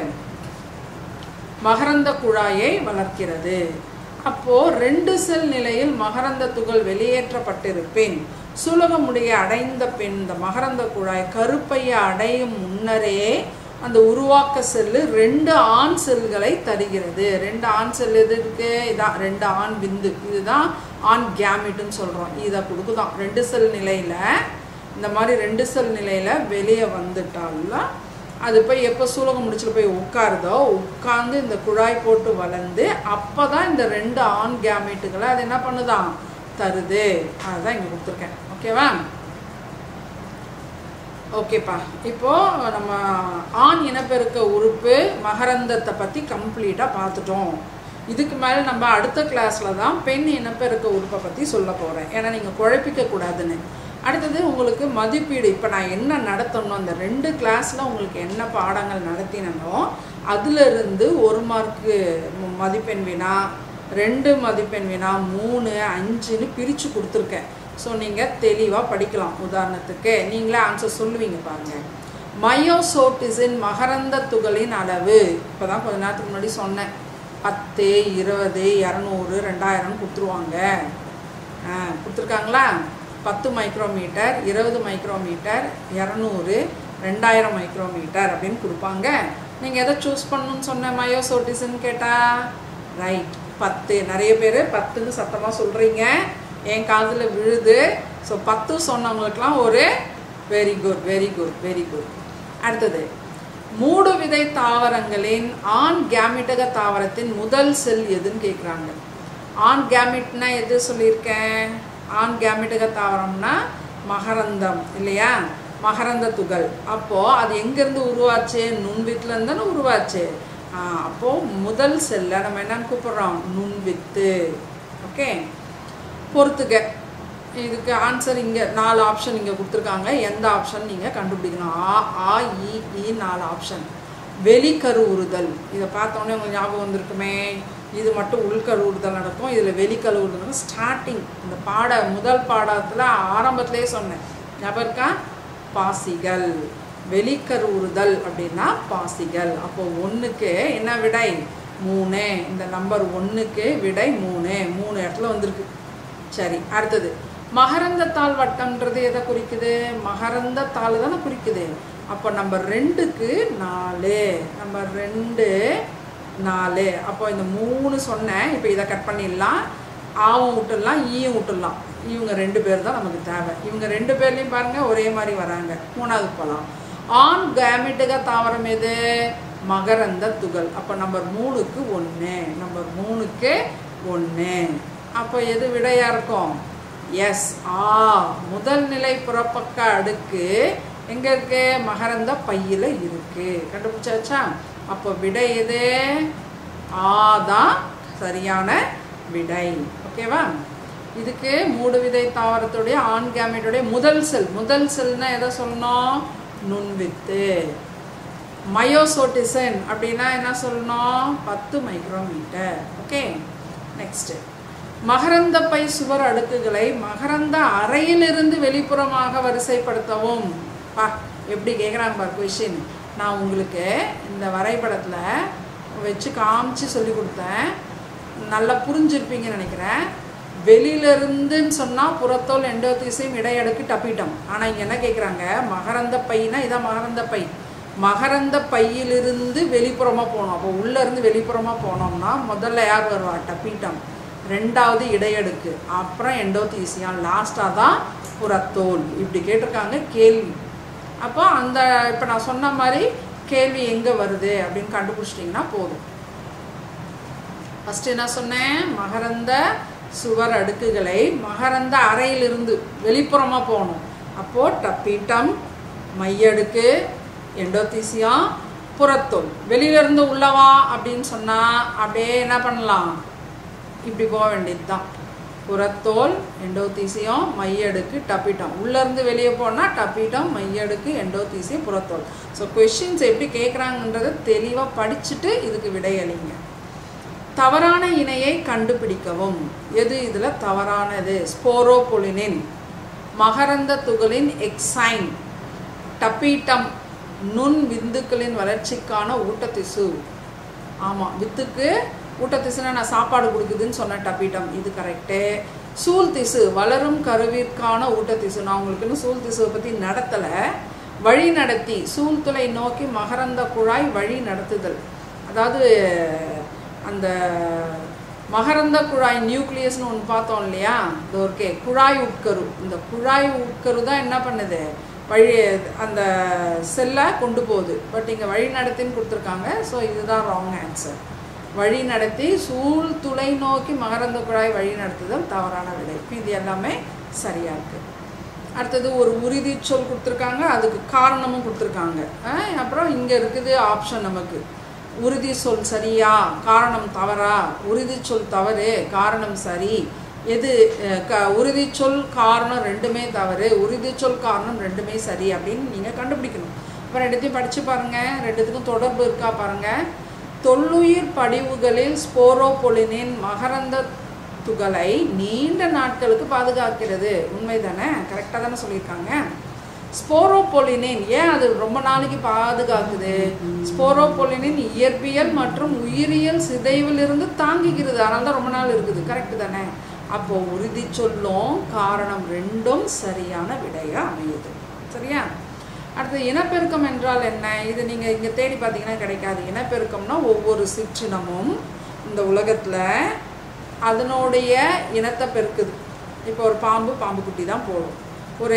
மகரந்த குழாயை வளர்க்கிறது அப்போ ரெண்டு செல் நிலையில் மகரந்த துகள் வெளியேற்றப்பட்டிருப்பின் சுலகமுடைய அடைந்த பின் இந்த மகரந்த குழாய் கருப்பையை அடையும் முன்னரே அந்த உருவாக்க செல்லு ரெண்டு ஆண் செல்களை தருகிறது ரெண்டு ஆண் செல் எது இருக்கு இதான் ரெண்டு ஆண் விந்து இதுதான் ஆண் கேமிட்னு சொல்கிறோம் இதை கொடுக்குதான் ரெண்டு செல் நிலையில் இந்த மாதிரி ரெண்டு செல் நிலையில் வெளியே வந்துட்டால அது போய் எப்போ சூலகம் முடிச்சுட்டு போய் உட்காருதோ உட்காந்து இந்த குழாய் போட்டு வளர்ந்து அப்போ தான் இந்த ரெண்டு ஆண் கேமெட்டுகளை அது என்ன பண்ணுதான் தருது அதுதான் இங்கே கொடுத்துருக்கேன் ஓகேவா ஓகேப்பா இப்போ நம்ம ஆண் இனப்பெருக்க உறுப்பு மகரந்தத்தை பற்றி கம்ப்ளீட்டாக பார்த்துட்டோம் இதுக்கு மேலே நம்ம அடுத்த கிளாஸில் தான் பெண் இனப்பெருக்க உறுப்பை பற்றி சொல்ல போகிறேன் ஏன்னா நீங்கள் குழப்பிக்க கூடாதுன்னு அடுத்தது உங்களுக்கு மதிப்பீடு இப்போ நான் என்ன நடத்தணும் அந்த ரெண்டு கிளாஸில் உங்களுக்கு என்ன பாடங்கள் நடத்தினனோ அதிலிருந்து ஒரு மார்க்கு மதிப்பெண் வினா ரெண்டு மதிப்பெண் வினா மூணு அஞ்சுன்னு பிரித்து கொடுத்துருக்கேன் ஸோ நீங்கள் தெளிவாக படிக்கலாம் உதாரணத்துக்கு நீங்களே ஆன்சர் சொல்லுவீங்க பாருங்கள் மயோசோட்டிஸின் மகரந்த துகளின் அளவு இப்போ தான் கொஞ்ச நேரத்துக்கு முன்னாடி சொன்னேன் பத்து இருபது இரநூறு ரெண்டாயிரம் கொடுத்துருவாங்க ஆ கொடுத்துருக்காங்களா பத்து மைக்ரோமீட்டர் இருபது மைக்ரோமீட்டர் இரநூறு ரெண்டாயிரம் மைக்ரோமீட்டர் அப்படின்னு கொடுப்பாங்க நீங்கள் எதை சூஸ் பண்ணணும்னு சொன்ன மயோசோட்டிஸ்ன்னு கேட்டால் ரைட் பத்து நிறைய பேர் பத்துன்னு சத்தமாக சொல்கிறீங்க என் காதில் விழுது ஸோ பத்து சொன்னவங்களுக்கெல்லாம் ஒரு very good very good very good அடுத்தது மூடு விதை தாவரங்களின் ஆண் கேமிட்டக தாவரத்தின் முதல் செல் எதுன்னு கேட்குறாங்க ஆண் கேமிட்னா எது சொல்லியிருக்கேன் ஆண் கேமிட்டக தாவரம்னா மகரந்தம் இல்லையா மகரந்த துகள் அப்போது அது எங்கேருந்து உருவாச்சு நுண்வித்துலேருந்து தானே உருவாச்சு அப்போது முதல் செல்லை நம்ம என்னன்னு கூப்பிட்றோம் நுண்வித்து ஓகே பொறுத்துக்க இதுக்கு ஆன்சர் இங்கே நாலு ஆப்ஷன் இங்கே கொடுத்துருக்காங்க எந்த ஆப்ஷன் நீங்கள் கண்டுபிடிக்கணும் ஆ ஆ இ இ நாலு ஆப்ஷன் வெளிக்கரு உறுதல் இதை பார்த்தோன்னே உங்களுக்கு ஞாபகம் வந்திருக்குமே இது மட்டும் உள்கரு உறுதல் நடக்கும் இதில் வெளிக்கரு உறுதல் ஸ்டார்டிங் இந்த பாட முதல் பாடத்தில் ஆரம்பத்திலே சொன்னேன் ஞாபகம் இருக்கா பாசிகள் வெளிக்கரு உறுதல் அப்படின்னா பாசிகள் அப்போ ஒன்றுக்கு என்ன விடை மூணு இந்த நம்பர் ஒன்றுக்கு விடை மூணு மூணு இடத்துல வந்திருக்கு சரி அடுத்தது மகரந்தத்தாள் வட்டம்ன்றது எதை குறிக்குது மகரந்தத்தாள் தானே குறிக்குது அப்போ நம்பர் ரெண்டுக்கு நாலு நம்பர் ரெண்டு நாலு அப்போ இந்த மூணு சொன்னேன் இப்போ இதை கட் பண்ணிடலாம் ஆவும் விட்டுடலாம் ஈயும் விட்டுடலாம் இவங்க ரெண்டு பேர் தான் நமக்கு தேவை இவங்க ரெண்டு பேர்லையும் பாருங்கள் ஒரே மாதிரி வராங்க மூணாவது போகலாம் ஆண் கேமிட்டுக தாவரம் எது மகரந்த துகள் அப்போ நம்பர் மூணுக்கு ஒன்று நம்பர் மூணுக்கு ஒன்று அப்போ எது விடையாக இருக்கும் எஸ் ஆ முதல் நிலை புறப்பக்க அடுக்கு எங்கே இருக்கு மகரந்த பையில் இருக்கு கண்டுபிடிச்சாச்சா அப்போ விடை எது ஆ தான் சரியான விடை ஓகேவா இதுக்கு மூடு விதை தாவரத்துடைய ஆண் கேமெட்டுடைய முதல் செல் முதல் செல்னா எதை சொல்லணும் நுண்வித்து மயோசோட்டிசன் அப்படின்னா என்ன சொல்லணும் பத்து மைக்ரோமீட்டர் ஓகே நெக்ஸ்ட்டு மகரந்த பை சுவர் அடுக்குகளை மகரந்த அறையிலிருந்து வெளிப்புறமாக வரிசைப்படுத்தவும் பா எப்படி கேட்குறாங்க பார் கொஷின் நான் உங்களுக்கு இந்த வரைபடத்தில் வச்சு காமிச்சு சொல்லி கொடுத்தேன் நல்லா புரிஞ்சிருப்பீங்கன்னு நினைக்கிறேன் வெளியிலிருந்துன்னு சொன்னால் புறத்தோல் எண்டோதிசையும் இடையடுக்கு டப்பிட்டோம் ஆனால் இங்கே என்ன கேட்குறாங்க மகரந்த பைனா இதான் மகரந்த பை மகரந்த பையிலிருந்து வெளிப்புறமாக போனோம் அப்போ உள்ளேருந்து வெளிப்புறமாக போனோம்னா முதல்ல யார் வருவா டப்பிட்டம் ரெண்டாவது இடையடுக்கு அப்புறம் எண்டோதீசியான் லாஸ்ட்டாக தான் புறத்தோல் இப்படி கேட்டிருக்காங்க கேள்வி அப்போ அந்த இப்போ நான் சொன்ன மாதிரி கேள்வி எங்கே வருது அப்படின்னு கண்டுபிடிச்சிட்டிங்கன்னா போதும் ஃபஸ்ட்டு என்ன சொன்னேன் மகரந்த சுவர் அடுக்குகளை மகரந்த அறையிலிருந்து வெளிப்புறமாக போகணும் அப்போது டப்பீட்டம் மையடுக்கு எண்டோதீசியம் புறத்தோல் வெளியிலேருந்து உள்ளவா அப்படின்னு சொன்னால் அப்படியே என்ன பண்ணலாம் இப்படி போக வேண்டியது தான் புறத்தோல் எண்டோதீசியம் மையடுக்கு டப்பிட்டம் உள்ளேருந்து வெளியே போனால் டப்பிட்டம் மையடுக்கு எண்டோதீசியம் புறத்தோல் ஸோ கொஷின்ஸ் எப்படி கேட்குறாங்கன்றதை தெளிவாக படிச்சுட்டு இதுக்கு விடையளிங்க தவறான இணையை கண்டுபிடிக்கவும் எது இதில் தவறானது ஸ்போரோபொலினின் மகரந்த துகளின் எக்ஸைன் டப்பீட்டம் நுண் விந்துக்களின் வளர்ச்சிக்கான ஊட்டத்திசு ஆமாம் வித்துக்கு ஊட்டத்திசுனா நான் சாப்பாடு கொடுக்குதுன்னு சொன்ன டப்பீட்டம் இது கரெக்டு சூழ் திசு வளரும் கருவிற்கான ஊட்டத்திசு நான் உங்களுக்கு இன்னும் சூழ் திசுவை பற்றி நடத்தலை வழி நடத்தி சூழ்துளை நோக்கி மகரந்த குழாய் வழி நடத்துதல் அதாவது அந்த மகரந்த குழாய் நியூக்ளியஸ்னு ஒன்று பார்த்தோம் இல்லையா இந்த ஒரு கே குழாய் உட்கரு இந்த குழாய் உட்கரு தான் என்ன பண்ணுது வழி அந்த செல்லை கொண்டு போகுது பட் இங்கே வழி நடத்தின்னு கொடுத்துருக்காங்க ஸோ இதுதான் ராங் ஆன்சர் வழி நடத்தி சூழ் துளை நோக்கி மகரந்த குழாய் வழி நடத்துதல் தவறான விடை இது எல்லாமே சரியா இருக்கு அடுத்தது ஒரு உறுதி சொல் கொடுத்துருக்காங்க அதுக்கு காரணமும் கொடுத்துருக்காங்க அஹ் அப்புறம் இங்கே இருக்குது ஆப்ஷன் நமக்கு உறுதி சொல் சரியா காரணம் தவறா உறுதி சொல் தவறு காரணம் சரி எது அஹ், க உறுதி சொல் காரணம் ரெண்டுமே தவறு உறுதி சொல் காரணம் ரெண்டுமே சரி அப்படின்னு நீங்கள் கண்டுபிடிக்கணும் இப்போ ரெண்டுத்தையும் படித்து பாருங்கள் ரெண்டுத்துக்கும் தொடர்பு இருக்கா பாருங்கள் தொல்லுயிர் படிவுகளில் ஸ்போரோபொலினின் மகரந்த துகளை நீண்ட நாட்களுக்கு பாதுகாக்கிறது உண்மைதானே கரெக்டாக தானே சொல்லியிருக்காங்க ஸ்போரோபொலினின் ஏன் அது ரொம்ப நாளைக்கு பாதுகாக்குது ஸ்போரோபொலினின் இயற்பியல் மற்றும் உயிரியல் சிதைவிலிருந்து தாங்கிக்கிறது அதனால தான் ரொம்ப நாள் இருக்குது கரெக்டு தானே அப்போ உறுதி சொல்லும் காரணம் ரெண்டும் சரியான விடையா அமையுது சரியா அடுத்து இனப்பெருக்கம் என்றால் என்ன இது நீங்கள் இங்கே தேடி பார்த்தீங்கன்னா கிடைக்காது இனப்பெருக்கம்னா ஒவ்வொரு சிற்றினமும் இந்த உலகத்தில் அதனுடைய இனத்தை பெருக்குது இப்போ ஒரு பாம்பு பாம்பு குட்டி தான் போடும் ஒரு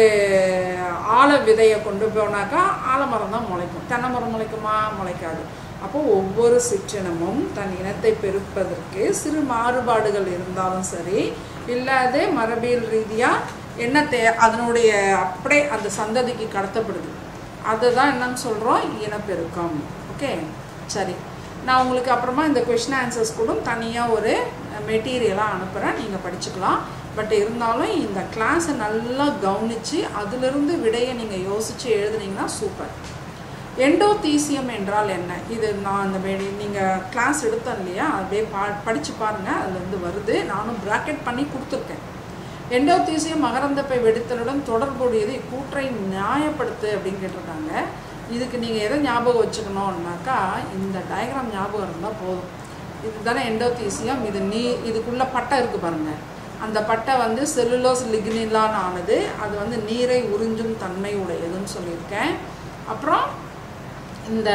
ஆல விதையை கொண்டு போனாக்கா ஆலமரம் தான் முளைக்கும் தென்னை மரம் முளைக்குமா முளைக்காது அப்போ ஒவ்வொரு சிற்றினமும் தன் இனத்தை பெருப்பதற்கு சிறு மாறுபாடுகள் இருந்தாலும் சரி இல்லாத மரபியல் ரீதியாக என்ன தே அதனுடைய அப்படியே அந்த சந்ததிக்கு கடத்தப்படுது அதுதான் என்னன்னு சொல்கிறோம் இனப்பெருக்கம் ஓகே சரி நான் உங்களுக்கு அப்புறமா இந்த கொஷின் ஆன்சர்ஸ் கூட தனியாக ஒரு மெட்டீரியலாக அனுப்புகிறேன் நீங்கள் படிச்சுக்கலாம் பட் இருந்தாலும் இந்த கிளாஸை நல்லா கவனித்து அதிலிருந்து விடையை நீங்கள் யோசித்து எழுதுனீங்கன்னா சூப்பர் எண்டோதீசியம் என்றால் என்ன இது நான் அந்த நீங்கள் கிளாஸ் எடுத்தேன் இல்லையா அப்படியே பா படித்து பாருங்கள் அதுலேருந்து வருது நானும் ப்ராக்கெட் பண்ணி கொடுத்துருக்கேன் எண்டோதீசியம் மகரந்தப்பை வெடித்தலுடன் தொடர்புடையது இக்கூற்றை நியாயப்படுத்து அப்படின்னு கேட்டிருக்காங்க இதுக்கு நீங்கள் எதை ஞாபகம் வச்சுக்கணும்னாக்கா இந்த டயக்ராம் ஞாபகம் இருந்தால் போதும் இதுதானே எண்டோதீசியம் இது நீ இதுக்குள்ள பட்டை இருக்குது பாருங்கள் அந்த பட்டை வந்து செல்லுலோஸ் லிக்னிலான்னு ஆனது அது வந்து நீரை உறிஞ்சும் தன்மை உடையதுன்னு சொல்லியிருக்கேன் அப்புறம் இந்த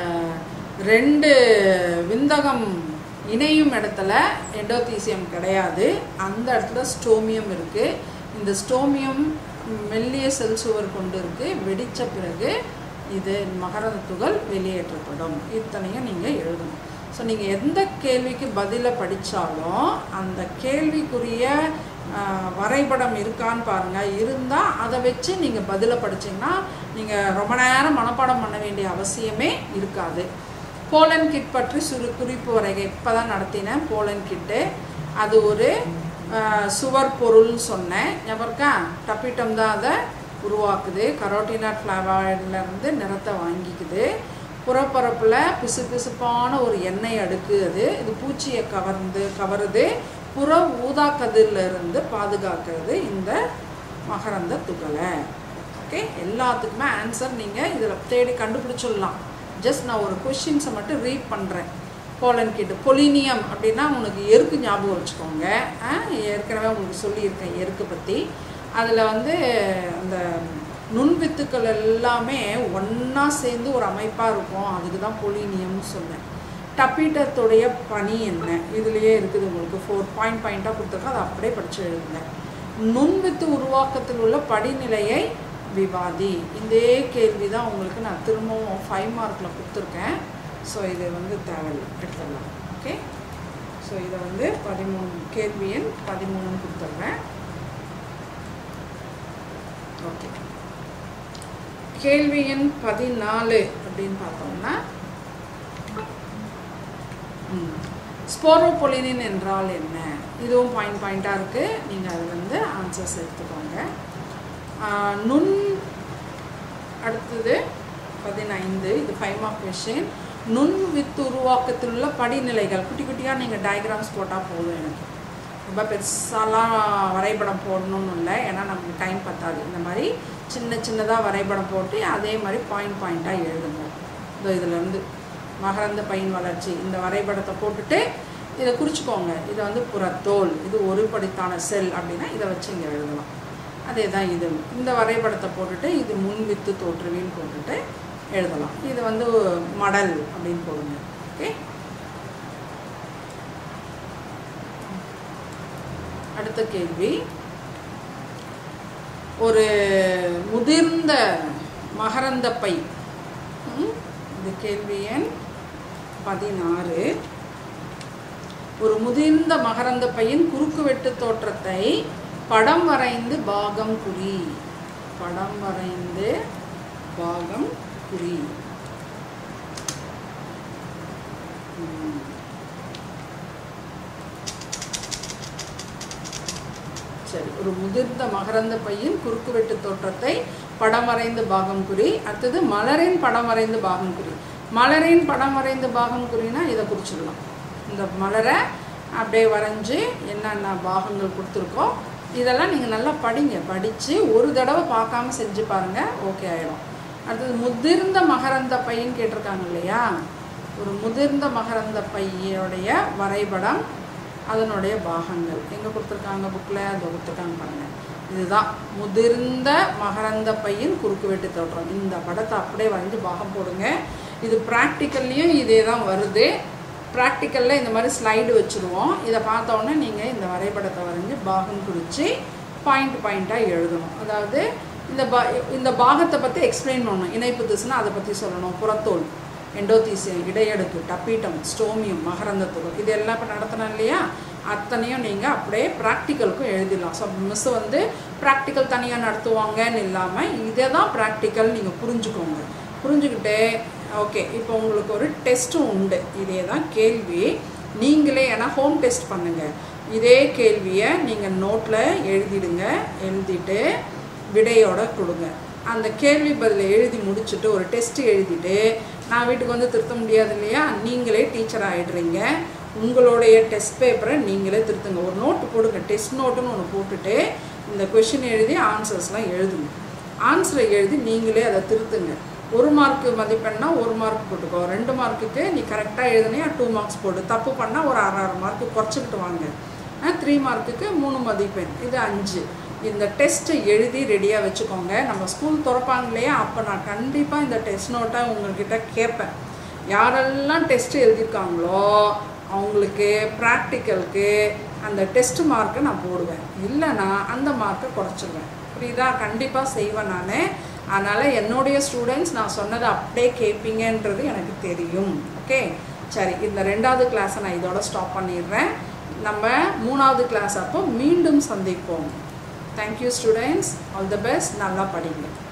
ரெண்டு விந்தகம் இணையும் இடத்துல எண்டோதீசியம் கிடையாது அந்த இடத்துல ஸ்டோமியம் இருக்குது இந்த ஸ்டோமியம் மெல்லிய செல் சுவர் கொண்டு இருக்கு வெடித்த பிறகு இது மகரந்த துகள் வெளியேற்றப்படும் இத்தனையும் நீங்கள் எழுதணும் ஸோ நீங்கள் எந்த கேள்விக்கு பதிலை படித்தாலும் அந்த கேள்விக்குரிய ஆஹ், வரைபடம் இருக்கான்னு பாருங்கள் இருந்தால் அதை வச்சு நீங்கள் பதிலை படிச்சீங்கன்னா நீங்கள் ரொம்ப நேரம் மனப்பாடம் பண்ண வேண்டிய அவசியமே இருக்காது போலன் கிட் பற்றி சுரு குறிப்பு வரைகை இப்போ தான் நடத்தினேன் போலன் கிட்டு அது ஒரு ஆஹ், சுவர் பொருள்னு சொன்னேன் ஞாபகா டப்பிட்டம் தான் அதை உருவாக்குது கரோட்டினாட் இருந்து நிறத்தை வாங்கிக்குது புறப்பரப்பில் பிசு பிசுப்பான ஒரு எண்ணெய் அடுக்கு அது இது பூச்சியை கவர்ந்து கவருது புற ஊதா கதிர்ல இருந்து பாதுகாக்கிறது இந்த மகரந்த துகளை ஓகே எல்லாத்துக்குமே ஆன்சர் நீங்கள் இதில் தேடி கண்டுபிடிச்சிடலாம் ஜஸ்ட் நான் ஒரு கொஷின்ஸை மட்டும் ரீட் பண்ணுறேன் போலன் கிட்டு பொலினியம் அப்படின்னா உனக்கு எருக்கு ஞாபகம் வச்சுக்கோங்க ஆ, ஏற்கனவே உங்களுக்கு சொல்லியிருக்கேன் எருக்கு பற்றி அதில் வந்து அந்த நுண்வித்துக்கள் எல்லாமே ஒன்றா சேர்ந்து ஒரு அமைப்பாக இருக்கும் அதுக்கு தான் பொலினியம்னு சொன்னேன் டப்பீட்டத்துடைய பணி என்ன இதுலேயே இருக்குது உங்களுக்கு ஃபோர் பாயிண்ட் பாயிண்ட்டாக கொடுத்துருக்கோம் அதை அப்படியே படித்து எழுதுங்க நுண்வித்து உருவாக்கத்தில் உள்ள படிநிலையை விவாதி இதே கேள்வி தான் உங்களுக்கு நான் திரும்பவும் ஃபைவ் மார்க்கில் கொடுத்துருக்கேன் ஸோ இது வந்து தேவையில்லை எடுத்துடலாம் ஓகே ஸோ இதை வந்து பதிமூணு கேள்வி எண் பதிமூணுன்னு கொடுத்துட்றேன் ஓகே கேள்வி எண் பதினாலு அப்படின்னு பார்த்தோம்னா ஸ்போரோபொலினின் என்றால் என்ன இதுவும் பாயிண்ட் பாயிண்ட்டாக இருக்குது நீங்கள் அது வந்து ஆன்சர்ஸ் எடுத்துக்கோங்க ஆஹ் நுண் அடுத்தது பதினைந்து இது ஃபைவ் மார்க் கொஷின் நுண் வித்து உருவாக்கத்தில் உள்ள படிநிலைகள் குட்டி குட்டியாக நீங்கள் டயக்ராம்ஸ் போட்டால் போதும் எனக்கு ரொம்ப பெருசாலாம் வரைபடம் போடணும்னு இல்லை ஏன்னா நமக்கு டைம் பத்தாது இந்த மாதிரி சின்ன சின்னதாக வரைபடம் போட்டு அதே மாதிரி பாயிண்ட் பாயிண்ட்டாக எழுதுங்க இதோ இதுலேருந்து மகரந்த பையன் வளர்ச்சி இந்த வரைபடத்தை போட்டுட்டு இதை குறிச்சுக்கோங்க இது வந்து புறத்தோல் இது ஒரு படித்தான செல் அப்படின்னா இதை வச்சு இங்கே எழுதலாம் அதே தான் இது இந்த வரைபடத்தை போட்டுட்டு இது முன்வித்து தோற்றுவின்னு போட்டுட்டு எழுதலாம் இது வந்து மடல் அப்படின்னு போடுங்க ஓகே அடுத்த கேள்வி ஒரு முதிர்ந்த மகரந்த பை ம், இது கேள்வி எண் பதினாறு ஒரு முதிர்ந்த மகரந்த பையின் குறுக்குவெட்டு தோற்றத்தை படம் வரைந்து பாகம் குறி படம் வரைந்து பாகம் குறி ம். சரி ஒரு முதிர்ந்த மகரந்த பையின் குறுக்குவெட்டு தோற்றத்தை படம் வரைந்து பாகம் குறி அடுத்தது மலரின் படம் வரைந்து பாகம் குறி மலரின் படம் வரைந்து பாகம் குறினா இதை குறிச்சிடலாம் இந்த மலரை அப்படியே வரைஞ்சி என்னென்ன பாகங்கள் கொடுத்துருக்கோ இதெல்லாம் நீங்கள் நல்லா படிங்க படித்து ஒரு தடவை பார்க்காம செஞ்சு பாருங்கள் ஓகே ஆயிடும் அடுத்தது முதிர்ந்த மகரந்த பையன் கேட்டிருக்காங்க இல்லையா ஒரு முதிர்ந்த மகரந்த பையோடைய வரைபடம் அதனுடைய பாகங்கள் எங்கே கொடுத்துருக்காங்க புக்கில் அதை கொடுத்துருக்காங்க பாருங்க இதுதான் முதிர்ந்த மகரந்த பையன் குறுக்கு வெட்டு தோற்றம் இந்த படத்தை அப்படியே வரைஞ்சி பாகம் போடுங்க இது ப்ராக்டிக்கல்லையும் இதே தான் வருது ப்ராக்டிக்கலில் இந்த மாதிரி ஸ்லைடு வச்சுருவோம் இதை பார்த்த உடனே நீங்கள் இந்த வரைபடத்தை வரைஞ்சி பாகம் குறித்து பாயிண்ட் பாயிண்ட்டாக எழுதணும் அதாவது இந்த பா இந்த பாகத்தை பற்றி எக்ஸ்பிளைன் பண்ணணும் இணைப்பு திசுனா அதை பற்றி சொல்லணும் புறத்தோல் எண்டோதீசியம் இடையடுக்கு டப்பீட்டம் ஸ்டோமியம் மகரந்தத்துகள் இது எல்லாம் இப்போ நடத்தினோம் இல்லையா அத்தனையும் நீங்கள் அப்படியே ப்ராக்டிக்கலுக்கும் எழுதிடலாம் ஸோ மிஸ் வந்து ப்ராக்டிக்கல் தனியாக நடத்துவாங்கன்னு இல்லாமல் இதை தான் ப்ராக்டிக்கல் நீங்கள் புரிஞ்சுக்கோங்க புரிஞ்சுக்கிட்டு ஓகே இப்போ உங்களுக்கு ஒரு டெஸ்ட்டும் உண்டு இதே தான் கேள்வி நீங்களே ஏன்னா ஹோம் டெஸ்ட் பண்ணுங்கள் இதே கேள்வியை நீங்கள் நோட்டில் எழுதிடுங்க எழுதிட்டு விடையோட கொடுங்க அந்த கேள்வி பதிலை எழுதி முடிச்சுட்டு ஒரு டெஸ்ட் எழுதிட்டு நான் வீட்டுக்கு வந்து திருத்த முடியாது இல்லையா நீங்களே டீச்சர் ஆகிடுறீங்க உங்களுடைய டெஸ்ட் பேப்பரை நீங்களே திருத்துங்க ஒரு நோட்டு போடுங்க டெஸ்ட் நோட்டுன்னு ஒன்று போட்டுட்டு இந்த கொஷின் எழுதி ஆன்சர்ஸ்லாம் எழுதுங்க ஆன்சரை எழுதி நீங்களே அதை திருத்துங்க ஒரு மார்க் மதிப்பெண்ணா ஒரு மார்க் போட்டுக்கோ ரெண்டு மார்க்குக்கு நீ கரெக்டாக எழுதுனியா டூ மார்க்ஸ் போடு தப்பு பண்ணால் ஒரு அரை அரை மார்க்கு குறைச்சிக்கிட்டு வாங்க த்ரீ மார்க்குக்கு மூணு மதிப்பெண் இது அஞ்சு இந்த டெஸ்ட்டை எழுதி ரெடியாக வச்சுக்கோங்க நம்ம ஸ்கூல் திறப்பாங்க இல்லையா அப்போ நான் கண்டிப்பாக இந்த டெஸ்ட் நோட்டை உங்கள்கிட்ட கேட்பேன் யாரெல்லாம் டெஸ்ட் எழுதியிருக்காங்களோ அவங்களுக்கு ப்ராக்டிக்கலுக்கு அந்த டெஸ்ட் மார்க்கை நான் போடுவேன் இல்லைன்னா அந்த மார்க்கை குறைச்சிருவேன் புரியுதா கண்டிப்பாக செய்வேன் நான் அதனால் என்னுடைய ஸ்டூடெண்ட்ஸ் நான் சொன்னதை அப்படியே கேட்பீங்கன்றது எனக்கு தெரியும் ஓகே சரி இந்த ரெண்டாவது கிளாஸை நான் இதோட ஸ்டாப் பண்ணிடுறேன் நம்ம மூணாவது கிளாஸ் அப்போ மீண்டும் சந்திப்போம் thank you students all the best நல்லா படிங்க